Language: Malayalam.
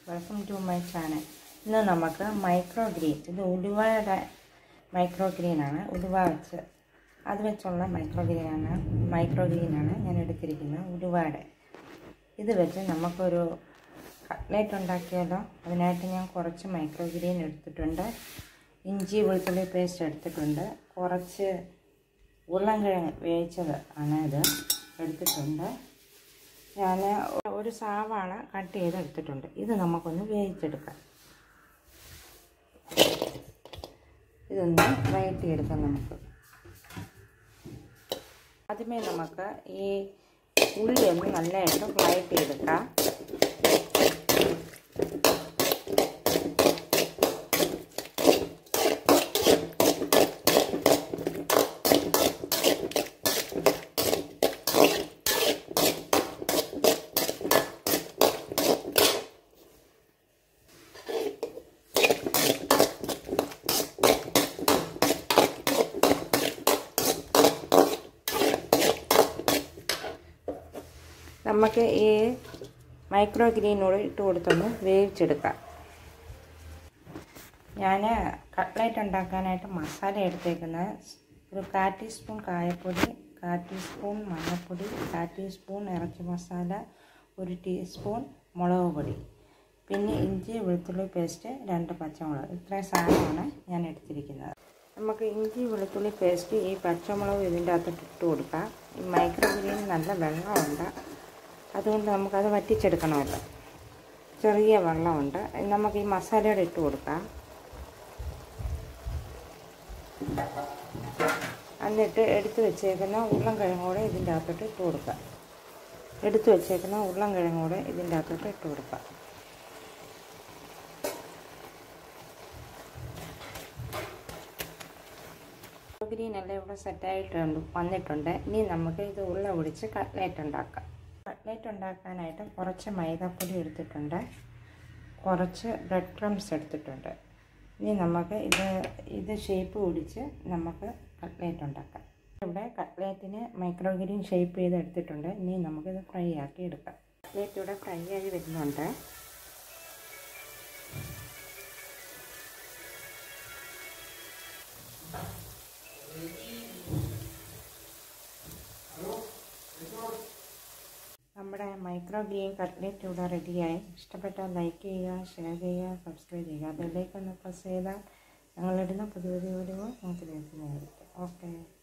വെൽക്കം ടു മൈ ചാനൽ ഇന്ന് നമുക്ക് മൈക്രോ ഗ്രീൻ ഇത് ഉലുവയുടെ മൈക്രോ ഗ്രീനാണ് ഉലുവ വെച്ച് അത് വെച്ചുള്ള മൈക്രോ ഗ്രീനാണ് മൈക്രോ ഗ്രീനാണ് ഞാൻ എടുത്തിരിക്കുന്നത് ഉലുവയുടെ ഇത് വെച്ച് നമുക്കൊരു കട്ട്ലേറ്റ് ഉണ്ടാക്കിയാലോ അതിനായിട്ട് ഞാൻ കുറച്ച് മൈക്രോ ഗ്രീൻ എടുത്തിട്ടുണ്ട് ഇഞ്ചി വെളുത്തുള്ളി പേസ്റ്റ് എടുത്തിട്ടുണ്ട് കുറച്ച് ഉരുളൻകിഴങ്ങ് വേവിച്ചത് ആണ് ഇത് എടുത്തിട്ടുണ്ട് ഞാൻ ഒരു സാവാള കട്ട് ചെയ്ത് എടുത്തിട്ടുണ്ട് ഇത് നമുക്കൊന്ന് വേവിച്ചെടുക്കാം ഇതൊന്ന് വഴറ്റിയെടുക്കാം നമുക്ക് ആദ്യമേ നമുക്ക് ഈ ഉള്ളി ഒന്ന് നല്ലതായിട്ട് വഴറ്റിയെടുക്കാം നമുക്ക് ഈ മൈക്രോ ഗ്രീനോട് ഇട്ട് കൊടുത്തൊന്ന് വേവിച്ചെടുക്കാം ഞാൻ കട്ട്ലേറ്റ് ഉണ്ടാക്കാനായിട്ട് മസാല എടുത്തേക്കുന്നത് ഒരു കാ ടീസ്പൂൺ കായപ്പൊടി കാ ടീസ്പൂൺ മഞ്ഞൾപ്പൊടി കാ ടീസ്പൂൺ ഇറച്ചി മസാല ഒരു ടീസ്പൂൺ മുളക് പൊടി പിന്നെ ഇഞ്ചി വെളുത്തുള്ളി പേസ്റ്റ് രണ്ട് പച്ചമുളക് ഇത്രയും സാധനമാണ് ഞാൻ എടുത്തിരിക്കുന്നത് നമുക്ക് ഇഞ്ചി വെളുത്തുള്ളി പേസ്റ്റ് ഈ പച്ചമുളക് ഇതിൻ്റെ അകത്തോട്ട് ഇട്ട് കൊടുക്കാം ഈ മൈക്രോ ഗ്രീൻ നല്ല വെള്ളമുണ്ട് അതുകൊണ്ട് നമുക്കത് വറ്റിച്ചെടുക്കണമല്ലോ ചെറിയ വെള്ളമുണ്ട് നമുക്ക് ഈ മസാലയുടെ ഇട്ട് കൊടുക്കാം എന്നിട്ട് എടുത്ത് വെച്ചേക്കുന്ന ഉരുളൻ കിഴങ്ങൂടെ ഇതിൻ്റെ അകത്തോട്ട് ഇട്ട് കൊടുക്കാം എടുത്ത് വെച്ചേക്കുന്ന ഉരുളൻ കിഴങ്ങൂടെ ഇതിൻ്റെ അകത്തോട്ട് ഇട്ട് കൊടുക്കാം ഗ്രീൻ എല്ലാം ഇവിടെ സെറ്റായിട്ടുണ്ട് വന്നിട്ടുണ്ട് ഇനി നമുക്ക് ഇത് ഉള്ള ഒടിച്ച് കട്ട്ലേറ്റ് ഉണ്ടാക്കാം കട്ട്ലേറ്റ് ഉണ്ടാക്കാനായിട്ട് കുറച്ച് മൈദാപ്പൊടി എടുത്തിട്ടുണ്ട് കുറച്ച് ബ്രെഡ് ക്രംസ് എടുത്തിട്ടുണ്ട് ഇനി നമുക്ക് ഇത് ഇത് ഷേപ്പ് പിടിച്ച് നമുക്ക് കട്ട്ലേറ്റ് ഉണ്ടാക്കാം ഇവിടെ കട്ട്ലേറ്റിന് മൈക്രോ ഗ്രീൻ ഷേപ്പ് ചെയ്ത് എടുത്തിട്ടുണ്ട് ഇനി നമുക്കിത് ഫ്രൈ ആക്കി എടുക്കാം കട്ട്ലേറ്റ് ഇവിടെ ഫ്രൈ ആയി വരുന്നുണ്ട് നമ്മുടെ മൈക്രോ ഗ്രീൻ കട്ട്ലേറ്റ് ഇവിടെ റെഡിയായി ഇഷ്ടപ്പെട്ടാൽ ലൈക്ക് ചെയ്യുക ഷെയർ ചെയ്യുക സബ്സ്ക്രൈബ് ചെയ്യുക ബെല്ലൈക്കൊന്ന് പ്രസ് ചെയ്താൽ ഞങ്ങളിടുന്ന പുതിയ പുതിയ വീഡിയോ നിങ്ങൾക്ക് ലഭിക്കുന്നതായിരിക്കും ഓക്കെ